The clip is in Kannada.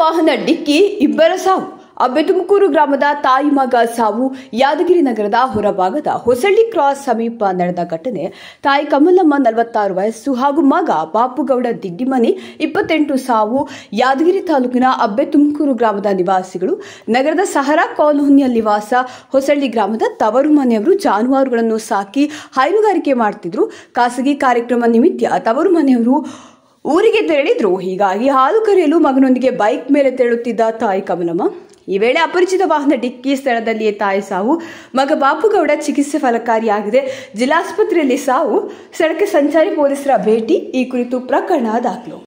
ವಾಹನ ಡಿಕ್ಕಿ ಇಬ್ಬರ ಸಾವು ಅಬ್ಬೆ ತುಮಕೂರು ಗ್ರಾಮದ ತಾಯಿ ಮಗ ಸಾವು ಯಾದಗಿರಿ ನಗರದ ಹೊರಭಾಗದ ಹೊಸಳ್ಳಿ ಕ್ರಾಸ್ ಸಮೀಪ ನಡೆದ ಘಟನೆ ತಾಯಿ ಕಮಲಮ್ಮ ನಲವತ್ತಾರು ವಯಸ್ಸು ಹಾಗೂ ಮಗ ಬಾಪುಗೌಡ ದಿಡ್ಡಿಮನಿ ಇಪ್ಪತ್ತೆಂಟು ಸಾವು ಯಾದಗಿರಿ ತಾಲೂಕಿನ ಅಬ್ಬೆ ತುಮಕೂರು ಗ್ರಾಮದ ನಿವಾಸಿಗಳು ನಗರದ ಸಹರಾ ಕಾಲೋನಿಯಲ್ಲಿ ವಾಸ ಹೊಸಳ್ಳಿ ಗ್ರಾಮದ ತವರು ಮನೆಯವರು ಜಾನುವಾರುಗಳನ್ನು ಸಾಕಿ ಹೈನುಗಾರಿಕೆ ಮಾಡ್ತಿದ್ರು ಖಾಸಗಿ ಕಾರ್ಯಕ್ರಮ ನಿಮಿತ್ತ ತವರು ಮನೆಯವರು ಊರಿಗೆ ತೆರಳಿದ್ರು ಹೀಗಾಗಿ ಹಾಲು ಕರೆಯಲು ಮಗನೊಂದಿಗೆ ಬೈಕ್ ಮೇಲೆ ತೆರಳುತ್ತಿದ್ದ ತಾಯಿ ಕಮಲಮ್ಮ ಈ ವೇಳೆ ಅಪರಿಚಿತ ವಾಹನ ಡಿಕ್ಕಿ ಸ್ಥಳದಲ್ಲಿಯೇ ತಾಯಿ ಸಾವು ಮಗ ಬಾಪುಗೌಡ ಚಿಕಿತ್ಸೆ ಫಲಕಾರಿಯಾಗಿದೆ ಜಿಲ್ಲಾಸ್ಪತ್ರೆಯಲ್ಲಿ ಸಾವು ಸ್ಥಳಕ್ಕೆ ಸಂಚಾರಿ ಪೊಲೀಸರ ಭೇಟಿ ಈ ಕುರಿತು ಪ್ರಕರಣ ದಾಖಲು